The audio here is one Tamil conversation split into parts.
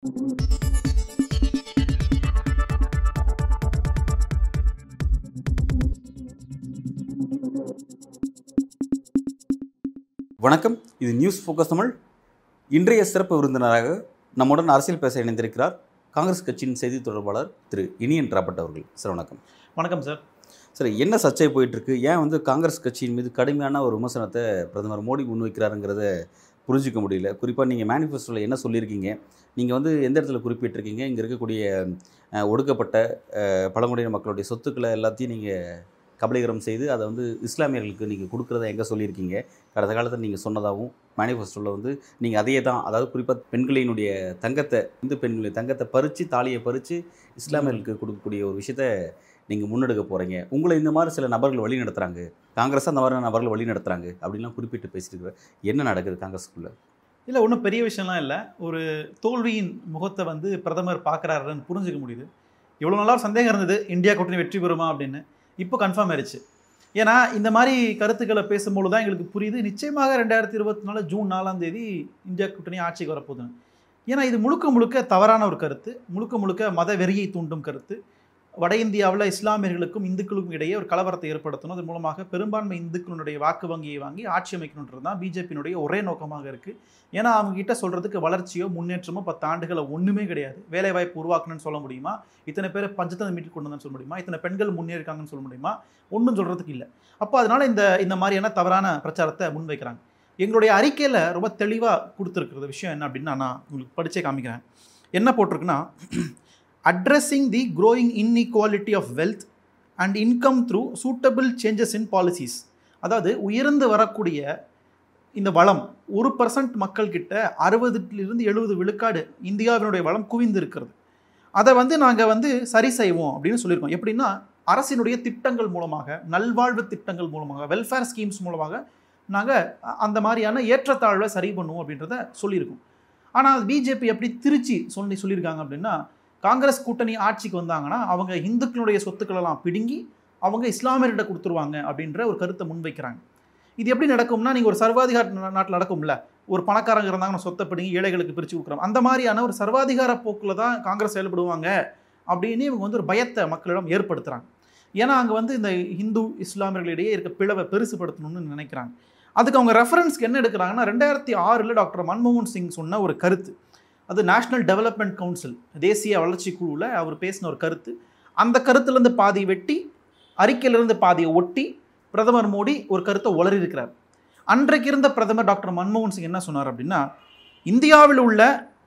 வணக்கம் இது நியூஸ் ஃபோக்கஸ் தமிழ் இன்றைய சிறப்பு விருந்தினராக நம்முடன் அரசியல் பேச இணைந்திருக்கிறார் காங்கிரஸ் கட்சியின் செய்தி தொடர்பாளர் திரு இனியன் ராபர்ட் அவர்கள் சார் வணக்கம் வணக்கம் சார் சரி என்ன சர்ச்சை போயிட்டுருக்கு ஏன் வந்து காங்கிரஸ் கட்சியின் மீது கடுமையான ஒரு விமர்சனத்தை பிரதமர் மோடி முன்வைக்கிறாருங்கிறத புரிஞ்சிக்க முடியல குறிப்பாக நீங்கள் மேனிஃபெஸ்டோவில் என்ன சொல்லியிருக்கீங்க நீங்கள் வந்து எந்த இடத்துல குறிப்பிட்டிருக்கீங்க இங்கே இருக்கக்கூடிய அஹ், ஒடுக்கப்பட்ட அஹ், பழங்குடியின மக்களுடைய சொத்துக்களை எல்லாத்தையும் நீங்கள் கபலீகரம் செய்து அதை வந்து இஸ்லாமியர்களுக்கு நீங்கள் கொடுக்குறத எங்கே சொல்லியிருக்கீங்க கடந்த காலத்தில் நீங்கள் சொன்னதாகவும் மேனிஃபெஸ்டோவில் வந்து நீங்கள் அதையே தான் அதாவது குறிப்பாக பெண்களினுடைய தங்கத்தை இந்து பெண்களுடைய தங்கத்தை பறித்து தாலியை பறித்து இஸ்லாமியர்களுக்கு கொடுக்கக்கூடிய ஒரு விஷயத்த நீங்கள் முன்னெடுக்க போகிறீங்க உங்களை இந்த மாதிரி சில நபர்கள் வழி நடத்துகிறாங்க காங்கிரஸ் அந்த மாதிரி நபர்கள் வழி நடத்துகிறாங்க அப்படின்லாம் குறிப்பிட்டு பேசிட்டு என்ன நடக்குது காங்கிரஸுக்குள்ள இல்லை ஒன்றும் பெரிய விஷயம்லாம் இல்லை ஒரு தோல்வியின் முகத்தை வந்து பிரதமர் பார்க்குறாருன்னு புரிஞ்சுக்க முடியுது இவ்வளோ நாளாக சந்தேகம் இருந்தது இந்தியா கூட்டணி வெற்றி பெறுமா அப்படின்னு இப்போ கன்ஃபார்ம் ஆயிடுச்சு ஏன்னா இந்த மாதிரி கருத்துக்களை பேசும்போது தான் எங்களுக்கு புரியுது நிச்சயமாக ரெண்டாயிரத்தி இருபத்தி நாலு ஜூன் நாலாம் தேதி இந்தியா கூட்டணி ஆட்சிக்கு வரப்போகுதுன்னு ஏன்னா இது முழுக்க முழுக்க தவறான ஒரு கருத்து முழுக்க முழுக்க மத வெறியை தூண்டும் கருத்து வட இந்தியாவில் இஸ்லாமியர்களுக்கும் இந்துக்களுக்கும் இடையே ஒரு கலவரத்தை ஏற்படுத்தணும் அதன் மூலமாக பெரும்பான்மை இந்துக்களுடைய வாக்கு வங்கியை வாங்கி ஆட்சி அமைக்கணுன்றது தான் பிஜேபியினுடைய ஒரே நோக்கமாக இருக்குது ஏன்னா அவங்க கிட்ட சொல்கிறதுக்கு வளர்ச்சியோ முன்னேற்றமோ பத்து ஆண்டுகளை ஒன்றுமே கிடையாது வேலைவாய்ப்பு உருவாக்கணும்னு சொல்ல முடியுமா இத்தனை பேர் பஞ்சத்தை மீட்டு கொண்டு வந்தேன்னு சொல்ல முடியுமா இத்தனை பெண்கள் முன்னேறிருக்காங்கன்னு சொல்ல முடியுமா ஒன்றும் சொல்கிறதுக்கு இல்லை அப்போ அதனால இந்த இந்த மாதிரியான தவறான பிரச்சாரத்தை முன்வைக்கிறாங்க எங்களுடைய அறிக்கையில் ரொம்ப தெளிவாக கொடுத்துருக்கிறது விஷயம் என்ன அப்படின்னு நான் உங்களுக்கு படிச்சே காமிக்கிறேன் என்ன போட்டிருக்குன்னா addressing the growing inequality of wealth and income through suitable changes in policies அதாவது உயர்ந்து வரக்கூடிய இந்த வளம் ஒரு பர்சன்ட் மக்கள்கிட்ட அறுபதுலேருந்து எழுபது விழுக்காடு இந்தியாவினுடைய வளம் குவிந்து இருக்கிறது அதை வந்து நாங்கள் வந்து சரி செய்வோம் அப்படின்னு சொல்லியிருக்கோம் எப்படின்னா அரசினுடைய திட்டங்கள் மூலமாக நல்வாழ்வு திட்டங்கள் மூலமாக வெல்ஃபேர் ஸ்கீம்ஸ் மூலமாக நாங்கள் அந்த மாதிரியான ஏற்றத்தாழ்வை சரி பண்ணுவோம் அப்படின்றத சொல்லியிருக்கோம் ஆனால் பிஜேபி எப்படி திருச்சி சொல்லி சொல்லியிருக்காங்க அப்படின்னா காங்கிரஸ் கூட்டணி ஆட்சிக்கு வந்தாங்கன்னா அவங்க இந்துக்களுடைய சொத்துக்களெல்லாம் பிடுங்கி அவங்க இஸ்லாமியர்கிட்ட கொடுத்துருவாங்க அப்படின்ற ஒரு கருத்தை முன்வைக்கிறாங்க இது எப்படி நடக்கும்னா நீங்கள் ஒரு சர்வாதிகார நாட்டில் நடக்கும்ல ஒரு பணக்காரங்க இருந்தாங்கன்னா சொத்தை பிடுங்கி ஏழைகளுக்கு பிரித்து கொடுக்குறோம் அந்த மாதிரியான ஒரு சர்வாதிகார போக்கில் தான் காங்கிரஸ் செயல்படுவாங்க அப்படின்னு இவங்க வந்து ஒரு பயத்தை மக்களிடம் ஏற்படுத்துகிறாங்க ஏன்னா அங்கே வந்து இந்த இந்து இஸ்லாமியர்களிடையே இருக்க பிளவை பெருசுபடுத்தணும்னு நினைக்கிறாங்க அதுக்கு அவங்க ரெஃபரன்ஸ்க்கு என்ன எடுக்கிறாங்கன்னா ரெண்டாயிரத்தி ஆறில் டாக்டர் மன்மோகன் சிங் சொன்ன ஒரு கருத்து அது நேஷ்னல் டெவலப்மெண்ட் கவுன்சில் தேசிய வளர்ச்சி குழுவில் அவர் பேசின ஒரு கருத்து அந்த கருத்துலேருந்து பாதி வெட்டி அறிக்கையிலிருந்து பாதியை ஒட்டி பிரதமர் மோடி ஒரு கருத்தை உளறி இருக்கிறார் அன்றைக்கு இருந்த பிரதமர் டாக்டர் மன்மோகன் சிங் என்ன சொன்னார் அப்படின்னா இந்தியாவில் உள்ள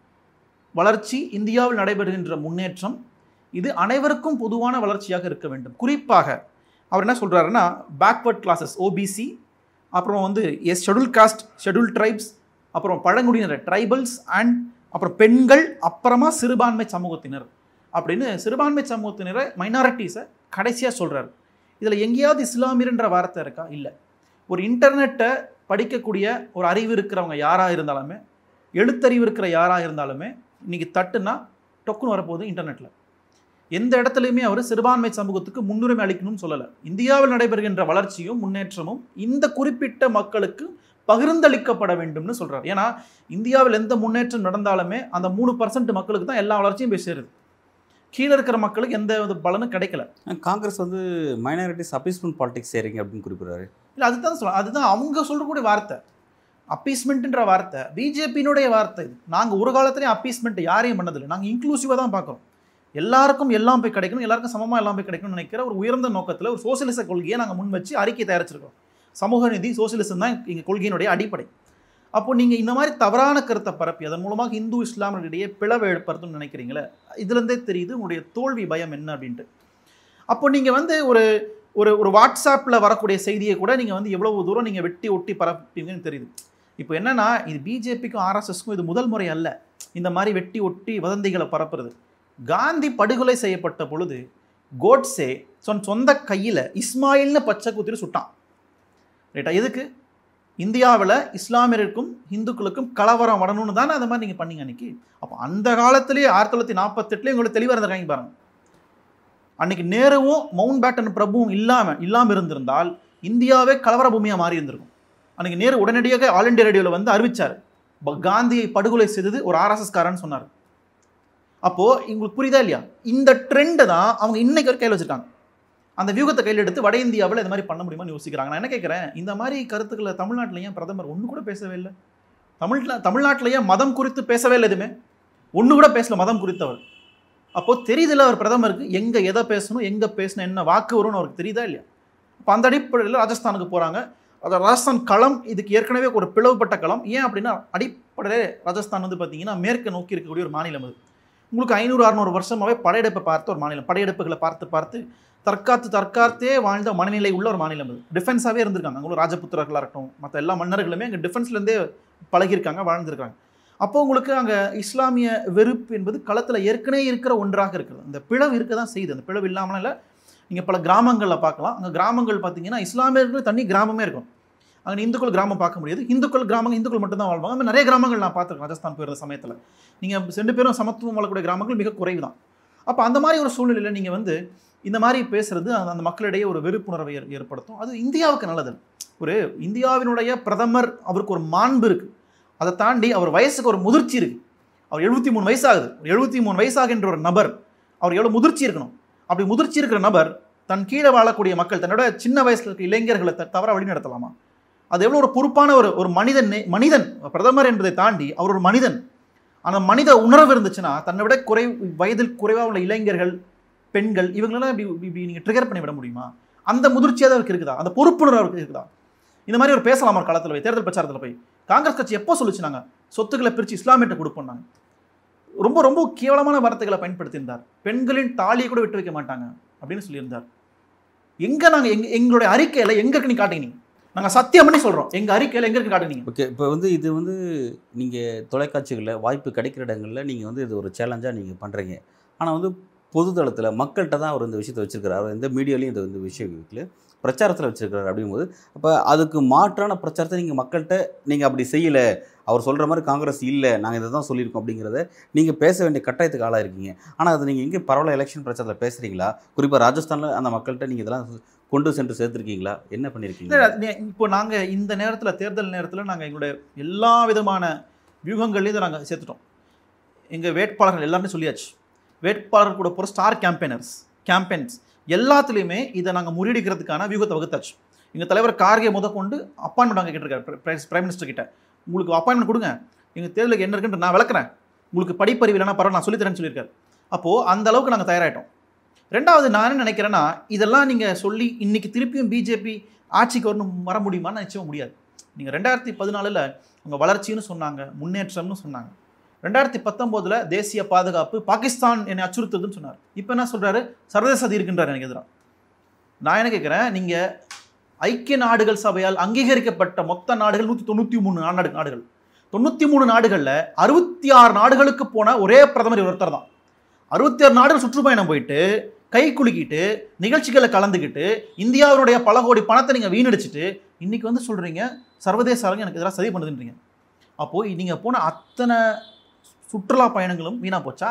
வளர்ச்சி இந்தியாவில் நடைபெறுகின்ற முன்னேற்றம் இது அனைவருக்கும் பொதுவான வளர்ச்சியாக இருக்க வேண்டும் குறிப்பாக அவர் என்ன சொல்கிறாருன்னா பேக்வர்ட் கிளாஸஸ் ஓபிசி அப்புறம் வந்து S schedule caste schedule tribes அப்புறம் பழங்குடியினர் ட்ரைபல்ஸ் அண்ட் அப்புறம் பெண்கள் அப்புறமா சிறுபான்மை சமூகத்தினர் அப்படின்னு சிறுபான்மை சமூகத்தினரை மைனாரிட்டிஸை கடைசியாக சொல்கிறாரு இதில் எங்கேயாவது இஸ்லாமியர்ன்ற வார்த்தை இருக்கா இல்லை ஒரு இன்டர்நெட்டை படிக்கக்கூடிய ஒரு அறிவு இருக்கிறவங்க யாராக இருந்தாலுமே எழுத்தறிவு இருக்கிற யாராக இருந்தாலுமே இன்றைக்கி தட்டுனா டொக்குன்னு வரப்போகுது இன்டர்நெட்டில் எந்த இடத்துலையுமே அவர் சிறுபான்மை சமூகத்துக்கு முன்னுரிமை அளிக்கணும்னு சொல்லலை இந்தியாவில் நடைபெறுகின்ற வளர்ச்சியும் முன்னேற்றமும் இந்த குறிப்பிட்ட மக்களுக்கு பகிர்ந்தளிக்கப்பட வேண்டும்னு சொல்கிறார் ஏன்னா இந்தியாவில் எந்த முன்னேற்றம் நடந்தாலுமே அந்த மூணு பர்சன்ட் மக்களுக்கு தான் எல்லா வளர்ச்சியும் போய் சேருது கீழே இருக்கிற மக்களுக்கு எந்த வித பலனும் கிடைக்கல காங்கிரஸ் வந்து மைனாரிட்டிஸ் அப்பீஸ்மெண்ட் பாலிடிக்ஸ் செய்கிறீங்க அப்படின்னு குறிப்பிட்றாரு இல்லை அதுதான் சொல்ல அதுதான் அவங்க சொல்கிறக்கூடிய வார்த்தை அப்பீஸ்மெண்ட்ன்ற வார்த்தை பிஜேபியினுடைய வார்த்தை இது நாங்கள் ஒரு காலத்துலேயும் அப்பீஸ்மெண்ட் யாரையும் பண்ணதில்லை நாங்கள் இன்க்ளூசிவாக தான் பார்க்குறோம் எல்லாருக்கும் எல்லாம் போய் கிடைக்கணும் எல்லாருக்கும் சமமாக எல்லாம் போய் கிடைக்கணும்னு நினைக்கிற ஒரு உயர்ந்த நோக்கத்தில் ஒரு சோசியலிச கொள்கையை நாங்கள் முன் வச்சு அறிக்கை தயாரிச்சிருக்கோம் சமூக நீதி சோசியலிசம் தான் எங்கள் கொள்கையினுடைய அடிப்படை அப்போ நீங்கள் இந்த மாதிரி தவறான கருத்தை பரப்பி அதன் மூலமாக இந்து இஸ்லாமியர்களிடையே பிளவை ஏற்படுத்தணும்னு நினைக்கிறீங்களே இதுலேருந்தே தெரியுது உங்களுடைய தோல்வி பயம் என்ன அப்படின்ட்டு அப்போ நீங்கள் வந்து ஒரு ஒரு ஒரு வாட்ஸ்அப்பில் வரக்கூடிய செய்தியை கூட நீங்கள் வந்து எவ்வளவு தூரம் நீங்கள் வெட்டி ஒட்டி பரப்பீங்கன்னு தெரியுது இப்போ என்னன்னா இது பிஜேபிக்கும் ஆர்எஸ்எஸ்க்கும் இது முதல் முறை அல்ல இந்த மாதிரி வெட்டி ஒட்டி வதந்திகளை பரப்புறது காந்தி படுகொலை செய்யப்பட்ட பொழுது கோட்ஸே சொன் சொந்த கையில் இஸ்மாயில்னு பச்சை குத்திட்டு சுட்டான் ரைட்டா எதுக்கு இந்தியாவில் இஸ்லாமியருக்கும் இந்துக்களுக்கும் கலவரம் வரணும்னு தானே அந்த மாதிரி நீங்கள் பண்ணீங்க அன்னைக்கு அப்போ அந்த காலத்திலேயே ஆயிரத்தி தொள்ளாயிரத்தி நாற்பத்தெட்டுலேயே உங்களுக்கு தெளிவாக இருந்திருக்காங்க பாருங்க அன்னைக்கு நேருவும் மவுண்ட் பேட்டன் பிரபுவும் இல்லாமல் இல்லாமல் இருந்திருந்தால் இந்தியாவே கலவர பூமியாக மாறி இருந்திருக்கும் அன்னைக்கு நேரு உடனடியாக ஆல் இண்டியா ரேடியோவில் வந்து அறிவிச்சார் ப- காந்தியை படுகொலை செய்தது ஒரு ஆர்எஸ்எஸ் காரன்னு சொன்னார் அப்போது உங்களுக்கு புரியுதா இல்லையா இந்த ட்ரெண்டை தான் அவங்க இன்னைக்கு வரைக்கும் கையில் வச்சுருக்காங்க அந்த வியூகத்தை கையில் எடுத்து வட இந்தியாவில் இந்த மாதிரி பண்ண முடியுமான்னு யோசிக்கிறாங்க நான் என்ன கேட்குறேன் இந்த மாதிரி கருத்துக்களை தமிழ்நாட்டில் ஏன் பிரதமர் ஒன்று கூட பேசவே இல்லை தமிழ்ல தமிழ்நாட்டில் ஏன் மதம் குறித்து பேசவே இல்லை எதுவுமே ஒன்று கூட பேசல மதம் குறித்தவர் அப்போது தெரியுதுல்ல அவர் பிரதமருக்கு எங்கே எதை பேசணும் எங்கே பேசணும் என்ன வாக்கு வரும்னு அவருக்கு தெரியுதா இல்லையா இப்போ அந்த அடிப்படையில் ராஜஸ்தானுக்கு போகிறாங்க அது ராஜஸ்தான் களம் இதுக்கு ஏற்கனவே ஒரு பிளவுபட்ட களம் ஏன் அப்படின்னா அடிப்படையிலே ராஜஸ்தான் வந்து பார்த்தீங்கன்னா மேற்கு நோக்கி இருக்கக்கூடிய ஒரு மாநிலம் அது உங்களுக்கு ஐநூறு அறநூறு வருஷமாகவே படையெடுப்பை பார்த்த ஒரு மாநிலம் படையெடுப்புகளை பார்த்து பார்த்து தற்காத்து தற்காத்தே வாழ்ந்த மனநிலை உள்ள ஒரு மாநிலம் அது டிஃபென்ஸாகவே இருந்திருக்காங்க அங்கே ராஜபுத்திரர்களாக இருக்கட்டும் மற்ற எல்லா மன்னர்களுமே அங்கே டிஃபென்ஸ்லேருந்தே பழகியிருக்காங்க வாழ்ந்திருக்காங்க அப்போ உங்களுக்கு அங்கே இஸ்லாமிய வெறுப்பு என்பது களத்தில் ஏற்கனவே இருக்கிற ஒன்றாக இருக்குது அந்த பிளவு இருக்க தான் செய்யுது அந்த பிளவு இல்லாமல் இல்லை நீங்கள் பல கிராமங்களில் பார்க்கலாம் அங்கே கிராமங்கள் பார்த்தீங்கன்னா இஸ்லாமியர்கள் தனி கிராமமே இருக்கும் அங்கே இந்துக்கள் கிராமம் பார்க்க முடியாது இந்துக்கள் கிராமங்கள் இந்துக்கள் மட்டும்தான் வாழ்வாங்க அந்த மாதிரி நிறைய கிராமங்கள் நான் பார்த்துருக்கேன் ராஜஸ்தான் போயிருந்த சமயத்தில் நீங்கள் ரெண்டு பேரும் சமத்துவம் வாழக்கூடிய கிராமங்கள் மிக குறைவு தான் அப்போ அந்த மாதிரி ஒரு சூழ்நிலையில் நீங்கள் வந்து இந்த மாதிரி பேசுறது அந்த அந்த மக்களிடையே ஒரு வெறுப்புணர்வை ஏற்- ஏற்படுத்தும் அது இந்தியாவுக்கு நல்லது ஒரு இந்தியாவினுடைய பிரதமர் அவருக்கு ஒரு மாண்பு இருக்குது அதை தாண்டி அவர் வயசுக்கு ஒரு முதிர்ச்சி இருக்குது அவர் எழுபத்தி மூணு வயசாகுது எழுபத்தி மூணு வயசாகின்ற ஒரு நபர் அவர் எவ்வளோ முதிர்ச்சி இருக்கணும் அப்படி முதிர்ச்சி இருக்கிற நபர் தன் கீழே வாழக்கூடிய மக்கள் தன்னோட சின்ன வயசுல இருக்க இளைஞர்களை த- தவறா வழி நடத்தலாமா அது எவ்வளோ ஒரு பொறுப்பான ஒரு ஒரு மனிதன் நே- மனிதன் பிரதமர் என்பதை தாண்டி அவர் ஒரு மனிதன் அந்த மனித உணர்வு இருந்துச்சுன்னா தன்னை விட குறை வயதில் குறைவாக உள்ள இளைஞர்கள் பெண்கள் இவங்களெல்லாம் இப்படி இப்படி- இப்படி நீங்கள் ட்ரிகர் பண்ணி விட முடியுமா அந்த முதிர்ச்சியாக அவருக்கு இருக்குதா அந்த பொறுப்புணர்வு அவருக்கு இருக்குதா இந்த மாதிரி ஒரு பேசலாமா ஒரு களத்தில் போய் தேர்தல் பிரச்சாரத்தில் போய் காங்கிரஸ் கட்சி எப்போ சொல்லுச்சு நாங்கள் சொத்துக்களை பிரித்து இஸ்லாமியிட்ட கொடுப்போம் நாங்க. ரொம்ப ரொம்ப கேவலமான வார்த்தைகளை பயன்படுத்தியிருந்தார் பெண்களின் தாலியை கூட விட்டு வைக்க மாட்டாங்க அப்படின்னு சொல்லியிருந்தார் எங்க நாங்க எங்க எங்களுடைய அறிக்கையில எங்க இருக்கு நீ காட்டுங்க நீங்க நாங்க சத்தியம் பண்ணி சொல்றோம் எங்க அறிக்கையில எங்க இருக்கு காட்டுங்க நீங்க ஓகே இப்போ வந்து இது வந்து நீங்கள் தொலைக்காட்சிகளில் வாய்ப்பு கிடைக்கிற இடங்களில் நீங்கள் வந்து இது ஒரு சேலஞ்சாக நீங்கள் பண்ணுறீங்க ஆனால் வந்து பொதுதளத்தில் மக்கள்கிட்ட தான் அவர் இந்த விஷயத்தை வச்சிருக்கிறார் அவர் எந்த மீடியாலையும் இந்த இந்த விஷயம் வைக்கல பிரச்சாரத்தில் வச்சிருக்கிறார் அப்படிங்கும்போது அப்போ அதுக்கு மாற்றான பிரச்சாரத்தை நீங்கள் மக்கள்கிட்ட நீங்கள் அப்படி செய்யலை அவர் சொல்கிற மாதிரி காங்கிரஸ் இல்லை நாங்கள் இதை தான் சொல்லியிருக்கோம் அப்படிங்கிறத நீங்கள் பேச வேண்டிய கட்டாயத்துக்கு ஆளாக இருக்கீங்க ஆனால் அது நீங்கள் எங்கே பரவல எலெக்ஷன் பிரச்சாரத்தில் பேசுகிறீங்களா குறிப்பாக ராஜஸ்தானில் அந்த மக்கள்கிட்ட நீங்கள் இதெல்லாம் கொண்டு சென்று சேர்த்துருக்கீங்களா என்ன பண்ணியிருக்கீங்க இல்ல, நே- இப்போ நாங்க இந்த நேரத்துல தேர்தல் நேரத்துல நாங்க எங்களுடைய எல்லா விதமான வியூகங்களையும் இதை நாங்க சேர்த்துட்டோம் எங்க வேட்பாளர்கள் எல்லாருமே சொல்லியாச்சு வேட்பாளர் கூட போகிற ஸ்டார் கேம்பெயினர்ஸ் கேம்பெயின்ஸ் எல்லாத்துலேயுமே இதை நாங்கள் முறியடிக்கிறதுக்கான வியூகத்தை வகுத்தாச்சு எங்கள் தலைவர் கார்கே முத கொண்டு அப்பாயின்மெண்ட் வாங்க கேட்டிருக்காரு பிரைம் மினிஸ்டர் கிட்ட உங்களுக்கு அப்பாயின்மெண்ட் கொடுங்க எங்கள் தேர்தலுக்கு என்ன இருக்குன்னு நான் விளக்குறேன் உங்களுக்கு படிப்பறிவு இல்லைனா பரவாயில்ல நான் சொல்லித்தரேன்னு சொல்லியிருக்காரு அப்போது அந்த அளவுக்கு நாங்கள் தயாராகிட்டோம் ரெண்டாவது நான் என்ன நினைக்கிறேன்னா இதெல்லாம் நீங்கள் சொல்லி இன்னைக்கு திருப்பியும் பிஜேபி ஆட்சிக்கு வரணும் வர முடியுமான்னு நிச்சயம் முடியாது நீங்கள் ரெண்டாயிரத்தி பதினாலில் அவங்க வளர்ச்சின்னு சொன்னாங்க முன்னேற்றம்னு சொன்னாங்க ரெண்டாயிரத்தி பத்தொம்போதில் தேசிய பாதுகாப்பு பாகிஸ்தான் என்னை அச்சுறுத்துதுன்னு சொன்னார் இப்போ என்ன சொல்கிறாரு சர்வதேச சதி இருக்கின்றார் எனக்கு எதிராக நான் என்ன கேட்குறேன் நீங்கள் ஐக்கிய நாடுகள் சபையால் அங்கீகரிக்கப்பட்ட மொத்த நாடுகள் நூற்றி தொண்ணூற்றி மூணு நாடு நாடுகள் தொண்ணூற்றி மூணு நாடுகளில் அறுபத்தி ஆறு நாடுகளுக்கு போன ஒரே பிரதமர் இவர் ஒருத்தர் தான் அறுபத்தி ஆறு நாடுகள் சுற்றுப்பயணம் போயிட்டு கை குலுக்கிட்டு நிகழ்ச்சிகளை கலந்துக்கிட்டு இந்தியாவினுடைய பல கோடி பணத்தை நீங்கள் வீணடிச்சிட்டு இன்னைக்கு வந்து சொல்கிறீங்க சர்வதேச அரங்கு எனக்கு எதிராக சதி பண்ணுதுன்றீங்க அப்போது நீங்கள் போன அத்தனை சுற்றுலா பயணங்களும் வீணாக போச்சா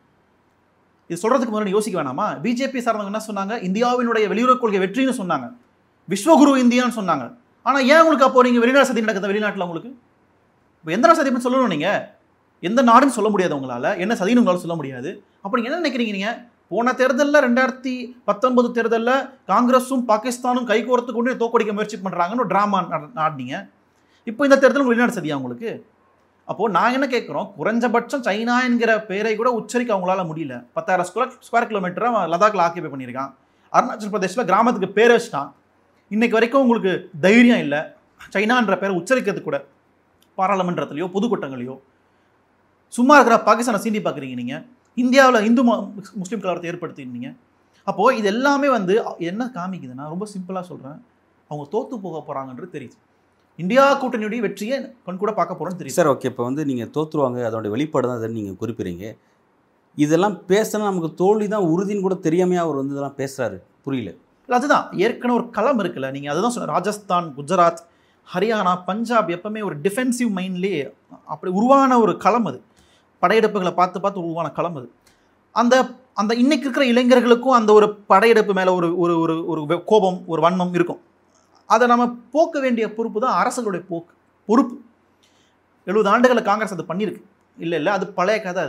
இது சொல்கிறதுக்கு முன்னாடி யோசிக்க வேணாமா பிஜேபி சார்ந்தவங்க என்ன சொன்னாங்க இந்தியாவினுடைய வெளியுறவு கொள்கை வெற்றின்னு சொன்னாங்க விஸ்வகுரு இந்தியான்னு சொன்னாங்க ஆனால் ஏன் உங்களுக்கு அப்போ நீங்கள் வெளிநாடு சதி நடக்குது வெளிநாட்டில் உங்களுக்கு இப்போ எந்த நாடு சதின்னு சொல்லணும் நீங்கள் எந்த நாடுன்னு சொல்ல முடியாது உங்களால் என்ன சதின்னு உங்களால் சொல்ல முடியாது அப்போ நீங்கள் என்ன நினைக்கிறீங்க நீங்கள் போன தேர்தலில் ரெண்டாயிரத்தி பத்தொன்பது தேர்தலில் காங்கிரஸும் பாகிஸ்தானும் கைகோர்த்து கொண்டு தோக்கடிக்க முயற்சி பண்ணுறாங்கன்னு ஒரு ட்ராமா ஆடினீங்க இப்போ இந்த தேர்தல் உங்களுக்கு வெளிநாடு சதியா உங்களுக்கு அப்போது நான் என்ன கேட்குறோம் குறைஞ்சபட்சம் சைனா என்கிற பேரை கூட உச்சரிக்க அவங்களால முடியல பத்தாயிரம் ஸ்கொயர் ஸ்கொயர் கிலோமீட்டரை லடாக்ல ஆக்கியபை பண்ணியிருக்கான் அருணாச்சல் பிரதேசில் கிராமத்துக்கு பேரை வச்சுட்டான் இன்னைக்கு வரைக்கும் உங்களுக்கு தைரியம் இல்லை சைனான்ற பேரை உச்சரிக்கிறதுக்கு கூட பாராளுமன்றத்திலையோ பொதுக்கூட்டங்களையோ சும்மா இருக்கிற பாகிஸ்தானை சீண்டி பார்க்குறீங்க நீங்கள் இந்தியாவில் இந்து ம- முஸ்லீம் கலவரத்தை ஏற்படுத்தியிருந்தீங்க அப்போது இது எல்லாமே வந்து என்ன காமிக்குதுன்னா ரொம்ப சிம்பிளாக சொல்கிறேன் அவங்க தோத்து போக போகிறாங்கன்றது தெரியுது இந்தியா கூட்டணியுடைய வெற்றியை கண் கூட பார்க்க போகிறோன்னு தெரியுது சார் ஓகே இப்போ வந்து நீங்கள் தோற்றுருவாங்க அதோட வெளிப்பாடு தான் அதை நீங்கள் குறிப்பிடுறீங்க இதெல்லாம் பேசினா நமக்கு தோல்வி தான் உறுதின்னு கூட தெரியாமையா அவர் வந்து இதெல்லாம் பேசுறாரு புரியல இல்ல, அதுதான் ஏற்கனவே ஒரு களம் இருக்குல்ல நீங்கள் அதுதான் சொன்ன ராஜஸ்தான் குஜராத் ஹரியானா பஞ்சாப் எப்பவுமே ஒரு டிஃபென்சிவ் மைண்ட்லேயே அப்படி உருவான ஒரு களம் அது படையெடுப்புகளை பார்த்து பார்த்து உருவான களம் அது அந்த அந்த இன்னைக்கு இருக்கிற இளைஞர்களுக்கும் அந்த ஒரு படையெடுப்பு மேலே ஒரு ஒரு ஒரு ஒரு வெ- கோபம் ஒரு வன்மம் இருக்கும் அதை நம்ம போக்க வேண்டிய பொறுப்பு தான் அரசுகளுடைய போக்கு பொறுப்பு எழுபது ஆண்டுகளை காங்கிரஸ் அது பண்ணியிருக்கு இல்லை இல்லை அது பழைய கதை அது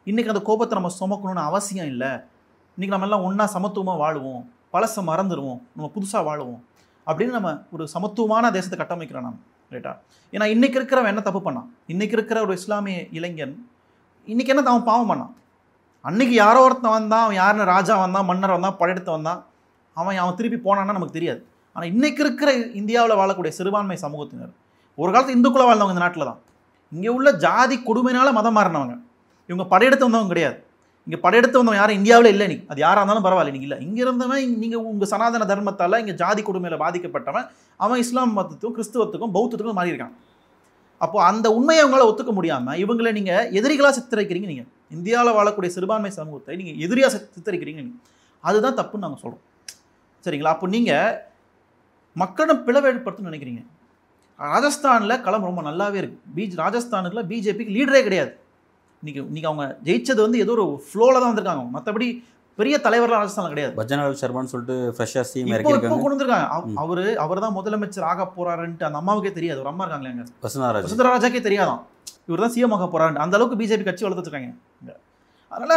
இன்றைக்கி அந்த கோபத்தை நம்ம சுமக்கணும்னு அவசியம் இல்லை இன்றைக்கி நம்ம எல்லாம் ஒன்றா சமத்துவமாக வாழுவோம் பழசை மறந்துடுவோம் நம்ம புதுசாக வாழுவோம் அப்படின்னு நம்ம ஒரு சமத்துவமான தேசத்தை கட்டமைக்கிறோம் நம்ம ரைட்டா ஏன்னா இன்றைக்கி இருக்கிறவன் என்ன தப்பு பண்ணான் இன்றைக்கி இருக்கிற ஒரு இஸ்லாமிய இளைஞன் இன்றைக்கி என்ன அவன் பாவம் பண்ணான் அன்னைக்கு யாரோ ஒருத்தன் வந்தான் அவன் யாருன்னு ராஜா வந்தான் மன்னர் வந்தான் படையெடுத்து வந்தான் அவன் அவன் திருப்பி போனான்னா நமக்கு தெரியாது ஆனால் இன்னைக்கு இருக்கிற இந்தியாவில் வாழக்கூடிய சிறுபான்மை சமூகத்தினர் ஒரு காலத்து இந்துக்குள்ள வாழ்ந்தவங்க இந்த நாட்டில் தான் இங்கே உள்ள ஜாதி கொடுமையினால மதம் மாறினவங்க இவங்க படையெடுத்து வந்தவங்க கிடையாது இங்கே படையெடுத்து வந்தவங்க யாரும் இந்தியாவில் இல்லை இன்னைக்கு அது யாராக இருந்தாலும் பரவாயில்ல இன்னைக்கு இல்லை இங்கே இருந்தவன் நீங்கள் உங்கள் சனாதன தர்மத்தால் இங்கே ஜாதி கொடுமையில் பாதிக்கப்பட்டவன் அவன் இஸ்லாம் மதத்துக்கும் கிறிஸ்துவத்துக்கும் பௌத்தத்துக்கும் மாறி இருக்கான் அப்போ அந்த உண்மையை அவங்களால ஒத்துக்க முடியாமல் இவங்களை நீங்கள் எதிரிகளாக சித்தரிக்கிறீங்க நீங்கள் இந்தியாவில் வாழக்கூடிய சிறுபான்மை சமூகத்தை நீங்கள் எதிரியாக சித்தரிக்கிறீங்க நீங்கள் அதுதான் தப்புன்னு நாங்கள் சொல்கிறோம் சரிங்களா அப்போ நீங்கள் மக்களிடம் பிளவு ஏற்படுத்தணும்னு நினைக்கிறீங்க ராஜஸ்தானில் களம் ரொம்ப நல்லாவே இருக்குது பீச் ராஜஸ்தானுக்குள்ள பிஜேபிக்கு லீடரே கிடையாது இன்னைக்கு இன்னைக்கு அவங்க ஜெயிச்சது வந்து ஏதோ ஒரு ஃப்ளோவில் தான் வந்திருக்காங்க மற்றபடி பெரிய தலைவர்லாம் ராஜஸ்தானில் கிடையாது பஜ்ஜன்லால் சர்மான்னு சொல்லிட்டு ஃப்ரெஷ்ஷாக சீம் இப்போ இப்போ இறக்கியிருக்காங்க கொண்டு வந்திருக்காங்க அவ- ம். அவரு அவர் தான் முதலமைச்சர் ஆக போறாருன்ட்டு அந்த அம்மாவுக்கே தெரியாது ஒரு அம்மா இருக்காங்களே அங்க வசுந்தராஜ் வசுந்தரா ராஜாக்கே தெரியாதான் இவர் தான் சிஎம் ஆக போறாரு அந்த அளவுக்கு பிஜேபி கட்சி வளர்த்து வச்சிருக்காங்க இங்க. அதனால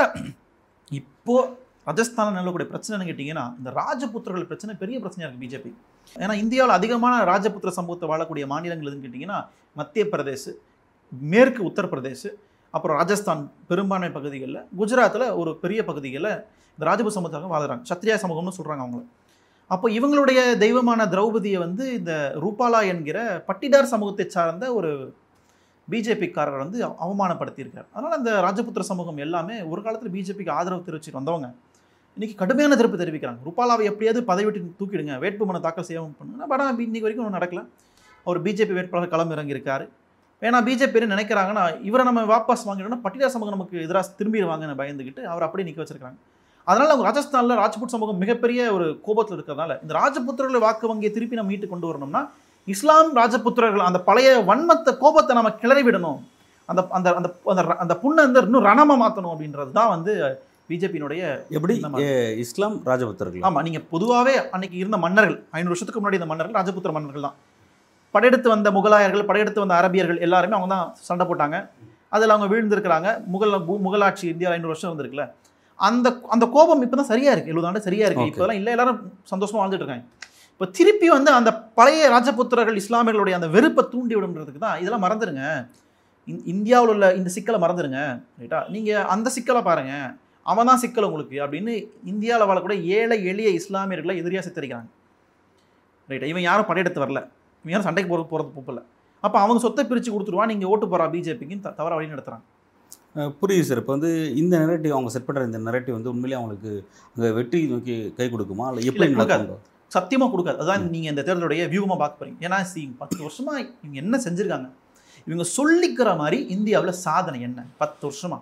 இப்போ ராஜஸ்தானில் நிலவக்கூடிய பிரச்சனைன்னு கேட்டிங்கன்னா இந்த ராஜபுத்திரர்கள் பிரச்சனை பெரிய பிரச்சனையா இருக்கு பிஜேபி ஏன்னா இந்தியாவில் அதிகமான ராஜபுத்திர சமூகத்தை வாழக்கூடிய மாநிலங்கள் எதுன்னு கேட்டிங்கன்னா மத்திய பிரதேஷ் மேற்கு உத்தரப்பிரதேஷ் அப்புறம் ராஜஸ்தான் பெரும்பான்மை பகுதிகளில் குஜராத்தில் ஒரு பெரிய பகுதிகளில் இந்த ராஜபுத் சமூகத்தாக வாழுறாங்க சத்ரியா சமூகம்னு சொல்கிறாங்க அவங்கள அப்போ இவங்களுடைய தெய்வமான திரௌபதியை வந்து இந்த ரூபாலா என்கிற பட்டிடார் சமூகத்தை சார்ந்த ஒரு பிஜேபிக்காரர் வந்து அவ- அவமானப்படுத்தியிருக்கார் அதனால் அந்த ராஜபுத்திர சமூகம் எல்லாமே ஒரு காலத்தில் பிஜேபிக்கு ஆதரவு தெரிவிச்சுட்டு வந்தவங்க இன்னைக்கு கடுமையான எதிர்ப்பு தெரிவிக்கிறாங்க ரூபாலாவை எப்படியாவது பதவி விட்டு தூக்கிடுங்க வேட்புமனு தாக்கல் செய்யாமல் பண்ணுங்க பட் ஆனால் இன்னைக்கு வரைக்கும் ஒன்றும் நடக்கல அவர் பிஜேபி வேட்பாளர் களம் இறங்கியிருக்காரு ஏன்னா பிஜேபி என்ன நினைக்கிறாங்கன்னா இவரை நம்ம வாபஸ் வாங்கிட்டோம்னா பட்டியல் சமூகம் நமக்கு எதிராக திரும்பிடுவாங்கன்னு பயந்துக்கிட்டு அவர் அப்படியே நிற்க வச்சிருக்காங்க அதனால அவங்க ராஜஸ்தானில் ராஜ்புட் சமூகம் மிகப்பெரிய ஒரு கோபத்தில் இருக்கிறதுனால இந்த ராஜபுத்திரர்களை வாக்கு வங்கியை திருப்பி நம்ம மீட்டு கொண்டு வரணும்னா இஸ்லாம் ராஜபுத்திரர்கள் அந்த பழைய வன்மத்தை கோபத்தை நம்ம கிளறி விடணும் அந்த அந்த அந்த அந்த ர- அந்த புண்ணை வந்து இன்னும் ரணமாக மாற்றணும் அப்படின்றது தான் வந்து பிஜேபியினுடைய எப்படி இந்த மாதிரி. ஏ, இஸ்லாம் ராஜபுத்தர்கள் ஆமாம் நீங்கள் பொதுவாகவே அன்னைக்கு இருந்த மன்னர்கள் ஐநூறு வருஷத்துக்கு முன்னாடி இந்த மன்னர்கள் ராஜபுத்திர மன்னர்கள் தான் படையெடுத்து வந்த முகலாயர்கள் படையெடுத்து வந்த அரபியர்கள் எல்லாருமே அவங்க தான் சண்டை போட்டாங்க அதில் அவங்க வீழ்ந்திருக்கிறாங்க முகல் பூ- முகலாட்சி இந்தியா ஐநூறு வருஷம் இருந்திருக்குல்ல அந்த அந்த கோபம் இப்போ தான் சரியா இருக்கு எழுபது ஆண்டு சரியா இருக்கு Okay. இப்போலாம் இல்லை எல்லாரும் சந்தோஷமா வாழ்ந்துட்டு இருக்காங்க இப்போ திருப்பி வந்து அந்த பழைய ராஜபுத்திரர்கள் இஸ்லாமியர்களுடைய அந்த வெறுப்பை தூண்டி விடுன்றதுக்கு தான் இதெல்லாம் மறந்துடுங்க இந்- இந்தியாவில் உள்ள இந்த சிக்கலை மறந்துடுங்க ரைட்டா நீங்கள் அந்த சிக்கலை பாருங்க அவன் தான் சிக்கல் உங்களுக்கு அப்படின்னு இந்தியாவில் வாழக்கூடிய ஏழை எளிய இஸ்லாமியர்களை எதிரியாக சித்தரிக்கிறாங்க ரைட்டா இவன் யாரும் படையெடுத்து வரல இவன் யாரும் சண்டைக்கு போகிறது போகிறது போப்பில்ல அப்போ அவங்க சொத்தை பிரித்து கொடுத்துருவான் நீங்கள் ஓட்டு போகிறா பிஜேபிக்கு தவற வழி நடத்துகிறாங்க அஹ், புரியுது சார் இப்போ வந்து இந்த நெரட்டிவ் அவங்க செட் பண்ணுற இந்த நெரட்டிவ் வந்து உண்மையிலேயே அவங்களுக்கு அங்கே வெற்றி நோக்கி கை கொடுக்குமா இல்லை எப்படி இல்லை, கொடுக்காது. நடக்கும் சத்தியமாக கொடுக்காது அதான் நீங்கள் இந்த தேர்தலுடைய வியூகமாக பார்க்க போறீங்க ஏன்னா சி பத்து வருஷமா இவங்க என்ன செஞ்சுருக்காங்க இவங்க சொல்லிக்கிற மாதிரி இந்தியாவில் சாதனை என்ன பத்து வருஷமா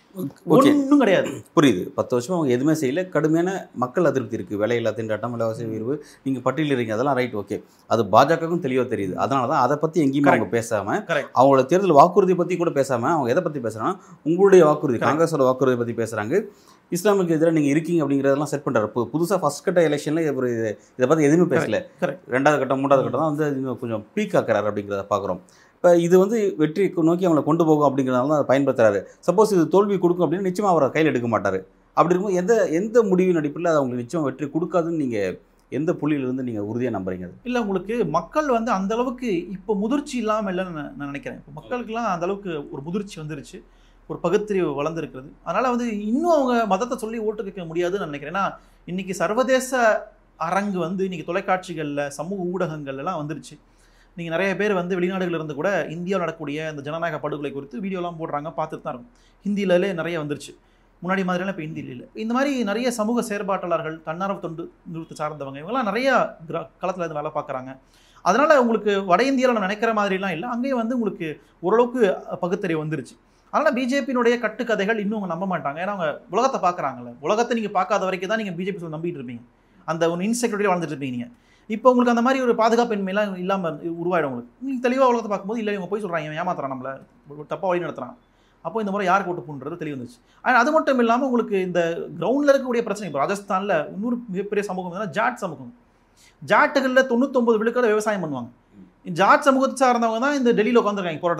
ஓகே ஒன்றும் கிடையாது புரியுது பத்து வருஷமா அவங்க எதுவுமே செய்யல கடுமையான மக்கள் அதிருப்தி இருக்குது விலையில்லா திண்டாட்டம் விலைவாசி உயர்வு நீங்கள் பட்டியலிடுறீங்க அதெல்லாம் ரைட் ஓகே அது பாஜகவுக்கும் தெளிவாக தெரியுது அதனால தான் அதை பற்றி எங்கேயுமே அவங்க பேசாமல் Correct. அவங்களோட தேர்தல் வாக்குறுதி பற்றி கூட பேசாமல் அவங்க எதை பற்றி பேசுகிறாங்கன்னா உங்களுடைய வாக்குறுதி Correct. காங்கிரஸோட வாக்குறுதி பற்றி பேசுகிறாங்க இஸ்லாமுக்கு எதிராக நீங்கள் இருக்கீங்க அப்படிங்கிறதெல்லாம் செட் பண்ணுறாரு புது புதுசாக ஃபஸ்ட் கட்ட எலெக்ஷனில் இவர் இதை இதை பற்றி எதுவுமே பேசல Correct. ரெண்டாவது கட்டம் மூன்றாவது கட்டம் தான் வந்து இன்னும் கொஞ்சம் பீக் ஆக்குறாரு அப்படிங்கிறத பார்க்குறோம் இப்போ இது வந்து வெற்றி நோக்கி அவங்களை கொண்டு போகும் அப்படிங்கிறனால தான் அதை பயன்படுத்துறாரு சப்போஸ் இது தோல்வி கொடுக்கும் அப்படின்னு நிச்சயமாக அவரை கையில் எடுக்க மாட்டார் அப்படி இருக்கும்போது எந்த எந்த முடிவின் அடிப்படையில் அது அவங்களுக்கு நிச்சயம் வெற்றி கொடுக்காதுன்னு நீங்கள் எந்த புள்ளியிலிருந்து நீங்கள் உறுதியாக நம்புறீங்க அது இல்லை உங்களுக்கு மக்கள் வந்து அந்த அளவுக்கு இப்போ முதிர்ச்சி இல்லாமல் இல்லைன்னு நான் நான் நினைக்கிறேன் இப்போ மக்களுக்கெல்லாம் அந்த அளவுக்கு ஒரு முதிர்ச்சி வந்துருச்சு ஒரு பகுத்தறிவு வளர்ந்துருக்கிறது அதனால் வந்து இன்னும் அவங்க மதத்தை சொல்லி ஓட்டு கேட்க முடியாதுன்னு நான் நினைக்கிறேன் ஏன்னா இன்னைக்கு சர்வதேச அரங்கு வந்து இன்னைக்கு தொலைக்காட்சிகளில் சமூக ஊடகங்கள் எல்லாம் வந்துருச்சு நீங்கள் நிறைய பேர் வந்து வெளிநாடுகள்ல இருந்து கூட இந்தியாவில் நடக்கக்கூடிய இந்த ஜனநாயக படுகொலை குறித்து வீடியோலாம் போடுறாங்க பார்த்துட்டு தான் இருக்கும் ஹிந்தியிலே நிறைய வந்துருச்சு முன்னாடி மாதிரிலாம் இப்போ ஹிந்தியில் இல்லை இந்த மாதிரி நிறைய சமூக செயற்பாட்டாளர்கள் தன்னார்வ தொண்டு நிறுவனத்தை சார்ந்தவங்க இவங்கெல்லாம் நிறைய கிர- களத்துல இருந்து வேலை பார்க்குறாங்க அதனால் உங்களுக்கு வட இந்தியாவில் நான் நினைக்கிற மாதிரிலாம் இல்லை அங்கேயே வந்து உங்களுக்கு ஓரளவுக்கு பகுத்தறிவு வந்துருச்சு அதனால் பிஜேபியினுடைய கட்டுக்கதைகள் இன்னும் அவங்க நம்ப மாட்டாங்க ஏன்னா அவங்க உலகத்தை பார்க்குறாங்கல்ல உலகத்தை நீங்கள் பார்க்காத வரைக்கும் தான் நீங்கள் பிஜேபி நம்பிட்டு இருப்பீங்க அந்த ஒரு இன்செக்யூரிட்டி வாழ்ந்துட்டு இருப்பீங்க நீங்கள் இப்போ உங்களுக்கு அந்த மாதிரி ஒரு பாதுகாப்பின்மையெல்லாம் இல்லாமல் உருவாயிடும் உங்களுக்கு நீங்கள் தெளிவாக உலகத்தை பார்க்கும்போது இல்லை இவங்க போய் சொல்கிறாங்க இவன் ஏமாத்துறான் நம்மள தப்பாக வழி நடத்துறான் அப்போ இந்த முறை யாருக்கு ஓட்டு போன்றது தெளிவு வந்துச்சு ஆனால் அது மட்டும் இல்லாமல் உங்களுக்கு இந்த கிரவுண்டில் இருக்கக்கூடிய பிரச்சனை இப்போ ராஜஸ்தானில் இன்னொரு மிகப்பெரிய சமூகம் என்னன்னா ஜாட் சமூகம் ஜாட்டுகளில் தொண்ணூத்தொம்பது விழுக்காடு விவசாயம் பண்ணுவாங்க ஜாட் சமூகத்தை சார்ந்தவங்க தான் இந்த டெல்லியில் உட்காந்துருக்காங்க போராட்டத்தில்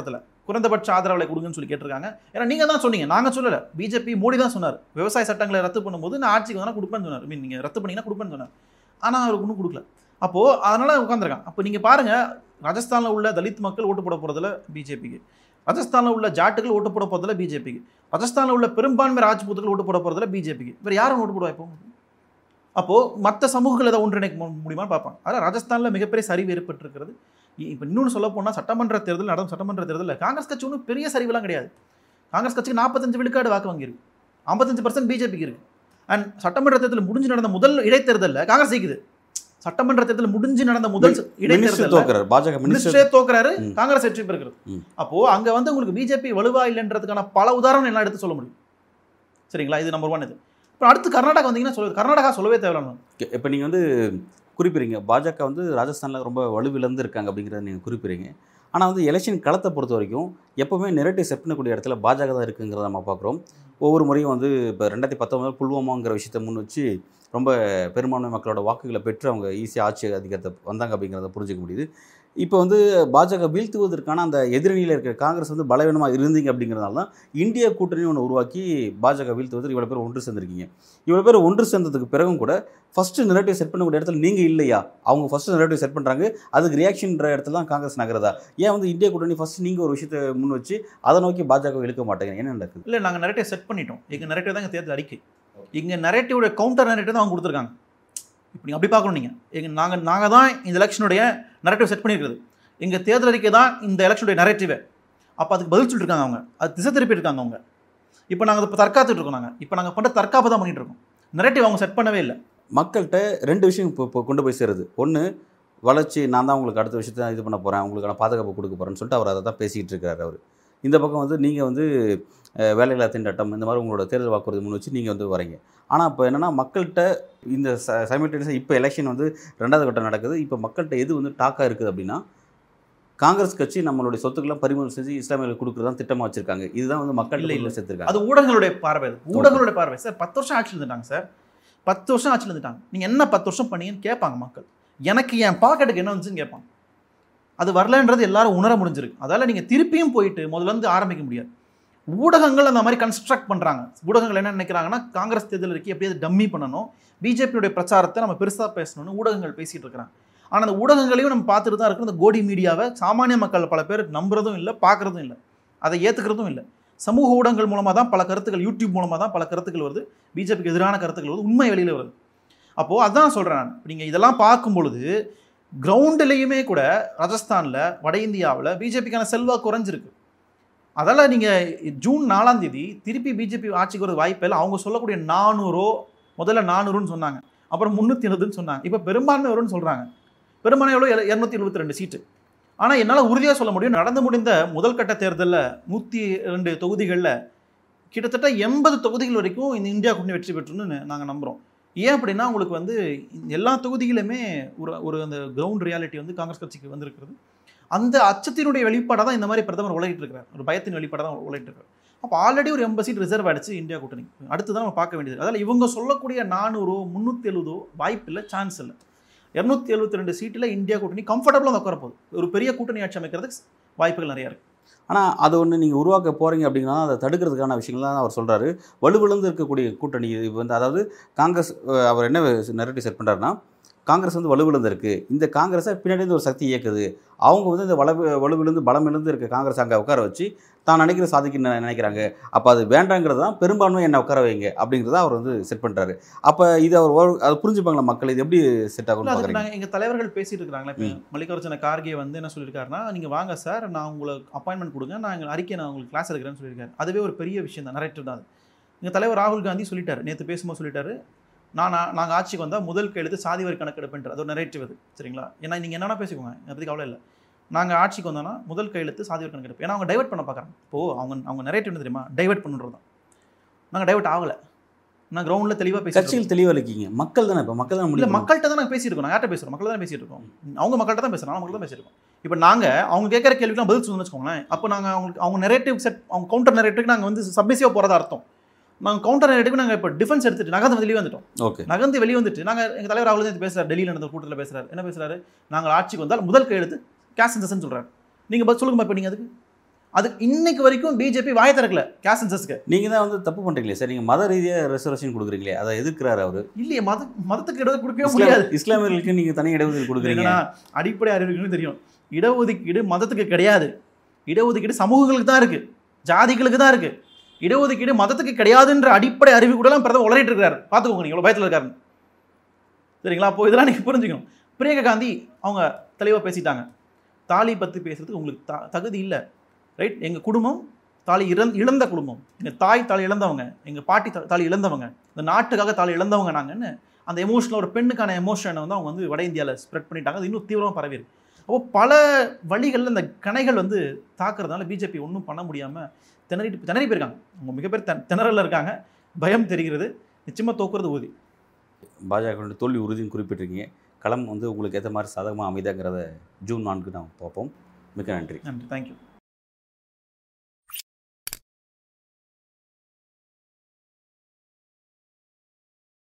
குறைந்தபட்ச ஆதரவு விலை கொடுங்கன்னு சொல்லி கேட்டிருக்காங்க ஏன்னா நீங்கள் தான் சொன்னீங்க நாங்கள் சொல்லலை பிஜேபி மோடி தான் சொன்னார் விவசாய சட்டங்களை ரத்து பண்ணும்போது நான் ஆட்சிக்கு வந்தால் கொடுப்பேன்னு சொன்னார் மீன் நீங்கள் ரத்து பண்ணீங்கன்னா கொடுப்பேன்னு சொன்னார் ஆனால் அவருக்கு ஒன்றும் கொடுக்கல அப்போது அதனால் உட்காந்துருக்கான் அப்போ நீங்கள் பாருங்கள் ராஜஸ்தானில் உள்ள தலித் மக்கள் ஓட்டு போட போகிறதுல பிஜேபிக்கு ராஜஸ்தானில் உள்ள ஜாட்டுகள் ஓட்டு போட போகிறதுல பிஜேபிக்கு ராஜஸ்தானில் உள்ள பெரும்பான்மை ராஜ்பூத்துகள் ஓட்டு போட போகிறதுல பிஜேபிக்கு வேறு யாரும் ஓட்டு போடுவா இப்போ அப்போது மற்ற சமூகங்கள் ஏதாவது ஒன்றிணைக்க மு- முடியுமான்னு பார்ப்பாங்க அதான் ராஜஸ்தானில் மிகப்பெரிய சரிவு ஏற்பட்டிருக்கிறது இப்போ இன்னொன்று சொல்ல போனால் சட்டமன்ற தேர்தல் நடந்த சட்டமன்ற தேர்தலில் காங்கிரஸ் கட்சி ஒன்றும் பெரிய சரிவுலாம் கிடையாது காங்கிரஸ் கட்சிக்கு நாற்பத்தஞ்சு விழுக்காடு வாக்கு வங்கி இருக்கு ஐம்பத்தஞ்சு பர்சன்ட் பிஜேபிக்கு இருக்கு அண்ட் சட்டமன்ற தேர்தல் முடிஞ்சு நடந்த முதல் இடைத்தேர்தலில் காங்கிரஸ் ஜெயிக்குது சட்டமன்ற தேர்தல் முடிஞ்சு நடந்த முதல் மினிஸ்டர் இடைத்தேர்தல் தோக்குறாரு பாஜக மினிஸ்டர் மினிஸ்டரே தோக்குறாரு ம். காங்கிரஸ் வெற்றி பெறுகிறது ம். அப்போ அங்க வந்து உங்களுக்கு பிஜேபி வலுவா இல்லைன்றதுக்கான பல உதாரணம் எல்லாம் எடுத்து சொல்ல முடியும் சரிங்களா இது நம்பர் ஒன் இது இப்போ அடுத்து கர்நாடகா வந்தீங்கன்னா சொல்லுது கர்நாடகா சொல்லவே தேவையில்ல இப்போ நீங்கள் வந்து குறிப்பிடுறீங்க பாஜக வந்து ராஜஸ்தானில் ரொம்ப வலுவிழந்து இருக்காங்க அப்படிங்கிறத நீங்கள் குறிப்பிடுறீங்க ஆனால் வந்து எலெக்ஷன் களத்தை பொறுத்த வரைக்கும் எப்போவுமே நெரட்டிவ் செட் பண்ணக்கூடிய இடத்துல பாஜக தான் இருக்குங்கிறத நம்ம பார்க்குறோம் ஒவ்வொரு முறையும் வந்து இப்போ ரெண்டாயிரத்தி பத்தொம்பது புல்வாமாங்கிற விஷயத்தை முன் வச்சு ரொம்ப பெரும்பான்மை மக்களோட வாக்குகளை பெற்று அவங்க ஈஸியாக ஆட்சி அதிகாரத்தை வந்தாங்க அப்படிங்கிறத புரிஞ்சுக்க முடியுது இப்போ வந்து பாஜக வீழ்த்துவதற்கான அந்த எதிரணியில் இருக்கிற காங்கிரஸ் வந்து பலவீனமாக இருந்தீங்க அப்படிங்கிறதுனால தான் இந்திய கூட்டணி ஒன்று உருவாக்கி பாஜக வீழ்த்துவதற்கு இவ்வளோ பேர் ஒன்று சேர்ந்திருக்கீங்க இவ்வளோ பேர் ஒன்று சேர்ந்ததுக்கு பிறகும் கூட ஃபஸ்ட்டு நெரட்டிவ் செட் பண்ணக்கூடிய இடத்துல நீங்கள் இல்லையா அவங்க ஃபஸ்ட்டு நெரட்டிவ் செட் பண்ணுறாங்க அதுக்கு ரியாக்ஷன்ற இடத்துல தான் காங்கிரஸ் நகரதா ஏன் வந்து இந்திய கூட்டணி ஃபஸ்ட்டு நீங்கள் ஒரு விஷயத்தை முன் வச்சு அதை நோக்கி பாஜக இழுக்க மாட்டேங்க என்ன நடக்குது இல்லை நாங்கள் நரேட்டிவ் செட் பண்ணிட்டோம் எங்கள் நரேட்டிவ் தான் எங்கள் தேர்தல் அறிக்கை இங்கே நரேட்டிவோட கவுண்டர் நரேட்டிவ் தான் அவங்க கொடுத்துருக்காங்க இப்போ நீங்கள் அப்படி பார்க்கணும் நீங்கள் எங்கள் நாங்கள் நாங்கள் தான் இந்த எலெக்ஷனுடைய நரேட்டிவ் செட் பண்ணியிருக்கிறது எங்கள் தேர்தல் அறிக்கை தான் இந்த எலெக்ஷனுடைய நரேட்டிவே அப்போ அதுக்கு பதில் சொல்லிட்டு இருக்காங்க அவங்க அது திசை திருப்பி இருக்காங்க அவங்க இப்போ நாங்கள் இப்போ தற்காத்துட்டு இருக்கோம் நாங்கள் இப்போ நாங்கள் பண்ணுற தற்காப்பு தான் பண்ணிட்டு இருக்கோம் நரேட்டிவ் அவங்க செட் பண்ணவே இல்லை மக்கள்கிட்ட ரெண்டு விஷயம் இப்போ இப்போ கொண்டு போய் சேருது ஒன்று வளர்ச்சி நான் தான் உங்களுக்கு அடுத்த விஷயத்தை இது பண்ண போகிறேன் உங்களுக்கான பாதுகாப்பு கொடுக்க போகிறேன்னு சொல்லிட்டு அவர் அதை தான் பேசிக்கிட்டு இருக்காரு அவர் இந்த பக்கம் வந்து நீங்கள் வந்து அஹ், வேலையில்லா திண்டாட்டம் இந்த மாதிரி உங்களோட தேர்தல் வாக்குறுதி முன் வச்சு நீங்கள் வந்து வரீங்க ஆனால் இப்போ என்னென்னா மக்கள்கிட்ட இந்த சைமல்டேனியஸாக இப்போ எலெக்ஷன் வந்து ரெண்டாவது கட்டம் நடக்குது இப்போ மக்கள்கிட்ட எது வந்து டாக்காக இருக்குது அப்படின்னா காங்கிரஸ் கட்சி நம்மளுடைய சொத்துக்கெல்லாம் பறிமுதல் செஞ்சு இஸ்லாமியர்களுக்கு கொடுக்குறதா திட்டமாக வச்சிருக்காங்க இதுதான் வந்து மக்கள் இல்லை, இல்லை இல்லை. சேர்த்துருக்காங்க அது ஊடகங்களுடைய பார்வை அது. ஊடகங்களுடைய பார்வை சார் பத்து வருஷம் ஆட்சியில் இருந்துட்டாங்க சார் பத்து வருஷம் ஆட்சியில் இருந்துட்டாங்க நீங்கள் என்ன பத்து வருஷம் பண்ணீங்கன்னு கேட்பாங்க மக்கள் எனக்கு என் பாக்கெட்டுக்கு என்ன வந்துச்சுன்னு கேட்பாங்க அது வரலன்றது எல்லாரும் உணர முடிஞ்சிருக்கு அதால் நீங்கள் திருப்பியும் போயிட்டு முதல்ல இருந்து ஆரம்பிக்க முடியாது ஊடகங்கள் அந்த மாதிரி கன்ஸ்ட்ரக்ட் பண்ணுறாங்க ஊடகங்கள் என்ன நினைக்கிறாங்கன்னா காங்கிரஸ் தேர்தல் இருக்கி எப்படியாவது டம்மி பண்ணணும் பிஜேபியுடைய பிரச்சாரத்தை நம்ம பெருசாக பேசணும்னு ஊடகங்கள் பேசிகிட்டு இருக்கிறாங்க ஆனால் அந்த ஊடகங்களையும் நம்ம பார்த்துட்டு தான் இருக்கோம் இந்த கோடி மீடியாவை சாமானிய மக்கள் பல பேர் நம்புறதும் இல்லை பார்க்குறதும் இல்லை அதை ஏற்றுக்கிறதும் இல்லை சமூக ஊடகங்கள் மூலமாக தான் பல கருத்துக்கள் யூடியூப் மூலமாக தான் பல கருத்துக்கள் வருது பிஜேபிக்கு எதிரான கருத்துக்கள் வருது உண்மை வெளியில் வருது அப்போது அதான் சொல்கிறேன் நான் நீங்கள் இதெல்லாம் பார்க்கும் பொழுது கிரவுண்டுலேயுமே கூட ராஜஸ்தானில் வட இந்தியாவில் பிஜேபிக்கான செல்வா குறைஞ்சிருக்கு அதால் நீங்கள் ஜூன் நாலாம் தேதி திருப்பி பிஜேபி ஆட்சிக்கு வர வாய்ப்பே இல்லை அவங்க சொல்லக்கூடிய நானூறோ முதல்ல நானூறுன்னு சொன்னாங்க அப்புறம் முந்நூற்றி எழுபதுன்னு சொன்னாங்க இப்போ பெரும்பான்மை வரும்னு சொல்கிறாங்க பெரும்பான்மை எவ்வளோ இரநூத்தி எழுபத்தி ரெண்டு சீட்டு ஆனால் என்னால் உறுதியாக சொல்ல முடியும் நடந்து முடிந்த முதல் கட்ட தேர்தலில் நூற்றி ரெண்டு தொகுதிகளில் கிட்டத்தட்ட எண்பது தொகுதிகள் வரைக்கும் இந்த இந்தியா கூட்டணி வெற்றி பெற்றுன்னு நாங்கள் நம்புகிறோம் ஏன் அப்படின்னா உங்களுக்கு வந்து எல்லா தொகுதிகளுமே ஒரு ஒரு அந்த கிரவுண்ட் ரியாலிட்டி வந்து காங்கிரஸ் கட்சிக்கு வந்திருக்கிறது அந்த அச்சத்தினுடைய வெளிப்பாடாக தான் இந்த மாதிரி பிரதமர் உலகிட்டு இருக்கிறார் ஒரு பயத்தின் வெளிப்பாடாக தான் உலகிட்டு இருக்கார் அப்போ ஆல்ரெடி ஒரு எண்பது சீட் ரிசர்வ் ஆயிடுச்சு இந்தியா கூட்டணி அடுத்து தான் நம்ம பார்க்க வேண்டியது அதில் இவங்க சொல்லக்கூடிய நானூறோ முந்நூற்றி எழுபதோ வாய்ப்பு இல்லை சான்ஸ் இல்லை இரநூத்தி எழுபத்தி ரெண்டு சீட்டில் இந்தியா கூட்டணி கம்ஃபர்டபுளாக உட்கார போகுது ஒரு பெரிய கூட்டணி ஆட்சி அமைக்கிறதுக்கு வாய்ப்புகள் நிறையா இருக்குது ஆனால் அது ஒன்று நீங்கள் உருவாக்க போகிறீங்க அப்படின்னா அதை தடுக்கிறதுக்கான விஷயங்கள்லாம் அவர் சொல்கிறாரு வலுவிழந்து இருக்கக்கூடிய கூட்டணி இது வந்து அதாவது காங்கிரஸ் அஹ், அவர் என்ன நெரட்டிவ் செட் பண்ணுறாருன்னா காங்கிரஸ் வந்து வலுவிழந்து இருக்குது இந்த காங்கிரஸை பின்னாடி இருந்து ஒரு சக்தி இயக்குது அவங்க வந்து இந்த வலு வலுவிழந்து பலமிழந்து இருக்க காங்கிரஸ் அங்கே உட்கார வச்சு தான் நினைக்கிற சாதிக்க நி- நினைக்கிறாங்க அப்போ அது வேண்டாங்கிறது தான் பெரும்பான்மை என்ன உட்கார வைங்க அப்படிங்கிறத அவர் வந்து செட் பண்ணுறாரு அப்போ இது அவர் ஒரு- அதை புரிஞ்சுப்பாங்களா மக்கள் இது எப்படி செட் இல்ல, ஆகும்னு அதுக்கு பார்க்குறீங்க நாங்கள் எங்கள் தலைவர்கள் பேசிட்டு இருக்காங்களே இப்போ ம். மல்லிகார்ஜுன கார்கே வந்து என்ன சொல்லியிருக்காருன்னா நீங்கள் வாங்க சார் நான் உங்களுக்கு அப்பாயின்மெண்ட் கொடுங்க நான் எங்கள் அறிக்கை நான் உங்களுக்கு கிளாஸ் எடுக்கிறேன்னு சொல்லியிருக்காரு அதுவே ஒரு பெரிய விஷயம் தான் நரேட்டிவ் தான் அது எங்கள் தலைவர் ராகுல் காந்தி சொல்லிட்டாரு நேற்று பேசும்போது சொல்லிட்டாரு நான் நாங்கள் ஆட்சிக்கு வந்தால் முதல் கையெழுத்து சாதி வரி கணக்கெடுப்புன்ற அது ஒரு நரேட்டிவ் அது சரிங்களா ஏன்னா நீங்கள் என்னென்ன பேசிக்கோங்க அதை பற்றி கவலை இல்லை நாங்கள் ஆட்சிக்கு வந்தோம்னா முதல் கையெழுத்து சாதி வரி கணக்கெடுப்பு ஏன்னா அவங்க டைவர்ட் பண்ண பார்க்குறாங்க இப்போது அவங்க அவங்க நரேட்டிவ் என்ன தெரியுமா டைவர்ட் பண்ணுறது தான் நாங்கள் டைவர்ட் ஆகலை நான் கிரவுண்டில் தெளிவாக பேசி கட்சியில் தெளிவாக இருக்கீங்க மக்கள் தானே இப்போ மக்கள் தான் இல்ல முடியும் மக்கள்கிட்ட தான் நாங்கள் பேசியிருக்கோம் நான் யார்கிட்ட பேசுகிறோம் மக்கள் தான் பேசிட்டு இருக்கோம் அவங்க மக்கள்கிட்ட தான் பேசுகிறோம் மக்கள் தான் பேசியிருக்கோம் இப்போ நாங்கள் அவங்க கேட்குற கேள்விக்கெல்லாம் பதில் சொல்லணும்னு வச்சுக்கோங்களேன் அப்போ நாங்கள் அவங்களுக்கு அவங்க நெரேட்டிவ் செட் அவங்க கவுண்டர் நெரேட்டிவ்க்கு நாங்கள் வந்து சப்மிசிவாக போகிறதா அர்த்தம் நாங்கள் கவுண்டர் நெரேட்டிவ் நாங்கள் இப்போ டிஃபென்ஸ் எடுத்துட்டு நகர்ந்து வெளியே வந்துட்டோம் ஓகே நகர்ந்து வெளியே வந்துட்டு நாங்கள் எங்கள் தலைவர் ராகுல் காந்தி பேசுகிறார் டெல்லியில் நடந்த கூட்டத்தில் பேசுகிறார் என்ன பேசுகிறாரு நாங்கள் ஆட்சிக்கு வந்தால் முதல் கையெழுத்து கேஷ் சென்சஸ்ன்னு சொல்கிறார் நீங்கள் பதில் சொல்லுங்கம்மா இப்போ நீங்கள் அதுக்கு அது இன்னைக்கு வரைக்கும் பிஜேபி வாய திறக்கல கேஸ் சென்சஸ்க்கு நீங்கள் தான் வந்து தப்பு பண்ணுறீங்களே சார் நீங்கள் மத ரீதியாக ரிசர்வேஷன் கொடுக்குறீங்களே அதை எதிர்க்கிறாரு அவர் இல்லையே மத மதத்துக்கு இடஒதுக்கீடு கொடுக்கவே முடியாது இஸ்லாமியர்களுக்கு நீங்கள் தனி இடஒதுக்கீடு கொடுக்குறீங்க என்னன்னா அடிப்படை அறிவுகளும் தெரியும் இடஒதுக்கீடு மதத்துக்கு கிடையாது இடஒதுக்கீடு சமூகங்களுக்கு தான் இருக்கு ஜாதிகளுக்கு தான் இருக்கு இடஒதுக்கீடு மதத்துக்கு கிடையாதுன்ற அடிப்படை அறிவு கூட எல்லாம் பிரதமர் உளறிட்டு இருக்காரு பார்த்துக்கோங்க நீங்க எவ்வளவு பயத்தில் இருக்காரு சரிங்களா அப்போ இதெல்லாம் நீங்க புரிஞ்சுக்கணும் பிரியங்கா காந்தி அவங்க தெளிவாக பேசிட்டாங்க தாலி பற்றி பேசுறதுக்கு உங்களுக்கு த தகுதி இல்லை ரைட் எங்கள் குடும்பம் தாலி இழந் இழந்த குடும்பம் எங்கள் தாய் தாலி இழந்தவங்க எங்கள் பாட்டி தா- தாலி இழந்தவங்க இந்த நாட்டுக்காக தாலி இழந்தவங்க நாங்கன்னு அந்த எமோஷனில் ஒரு பெண்ணுக்கான எமோஷனை வந்து அவங்க வந்து வட இந்தியாவில் ஸ்ப்ரெட் பண்ணிட்டாங்க அது இன்னும் தீவிரமாக பரவி இருக்கு அப்போ பல வழிகளில் இந்த கணைகள் வந்து தாக்குறதுனால பிஜேபி ஒன்றும் பண்ண முடியாமல் திணறிட்டு திணறி போயிருக்காங்க அவங்க மிகப்பெரிய தெ திணறலில் இருக்காங்க பயம் தெரிகிறது நிச்சயமாக தோக்குறது உறுதி பாஜக தோல்வி உறுதின்னு குறிப்பிட்டிருக்கீங்க களம் வந்து உங்களுக்கு ஏற்ற மாதிரி சாதகமாக அமைதாங்கிறத ஜூன் நான்கு நாம் பார்ப்போம் மிக்க நன்றி நன்றி தேங்க்யூ